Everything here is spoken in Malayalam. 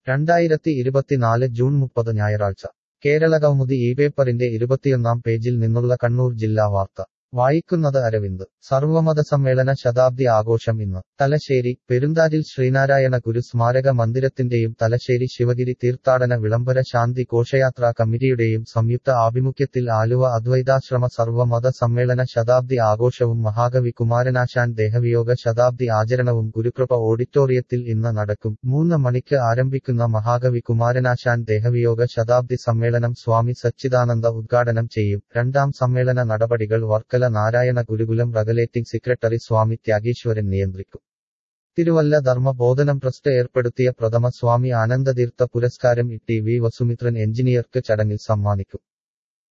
രണ്ടായിരത്തി ഇരുപത്തിനാല് ജൂൺ മുപ്പത് ഞായറാഴ്ച കേരളകൗമുദി ഈ പേപ്പറിന്റെ ഇരുപത്തിയൊന്നാം പേജിൽ നിന്നുള്ള കണ്ണൂർ ജില്ലാ വാർത്ത വായിക്കുന്നത് അരവിന്ദ് സർവമത സമ്മേളന ശതാബ്ദി ആഘോഷം ഇന്ന് തലശ്ശേരി പെരുന്താരിൽ ശ്രീനാരായണ ഗുരു സ്മാരക മന്ദിരത്തിന്റെയും തലശ്ശേരി ശിവഗിരി തീർത്ഥാടന വിളംബര ശാന്തി ഘോഷയാത്രാ കമ്മിറ്റിയുടെയും സംയുക്ത ആഭിമുഖ്യത്തിൽ ആലുവ അദ്വൈതാശ്രമ സർവമത സമ്മേളന ശതാബ്ദി ആഘോഷവും മഹാകവി കുമാരനാശാൻ ദേഹവിയോഗ ശതാബ്ദി ആചരണവും ഗുരുകൃപ ഓഡിറ്റോറിയത്തിൽ ഇന്ന് നടക്കും മൂന്ന് മണിക്ക് ആരംഭിക്കുന്ന മഹാകവി കുമാരനാശാൻ ദേഹവിയോഗ ശതാബ്ദി സമ്മേളനം സ്വാമി സച്ചിദാനന്ദ ഉദ്ഘാടനം ചെയ്യും രണ്ടാം സമ്മേളന നടപടികൾ വർക്കല നാരായണ ഗുരുകുലം റഗലേറ്റിംഗ് സെക്രട്ടറി സ്വാമി ത്യാഗീശ്വരൻ നിയന്ത്രിക്കും തിരുവല്ല ധർമ്മബോധനം ട്രസ്റ്റ് ഏർപ്പെടുത്തിയ പ്രഥമ സ്വാമി ആനന്ദതീർത്ഥ പുരസ്കാരം ഇ ടി വി വസുമിത്രൻ എഞ്ചിനീയർക്ക് ചടങ്ങിൽ സമ്മാനിക്കും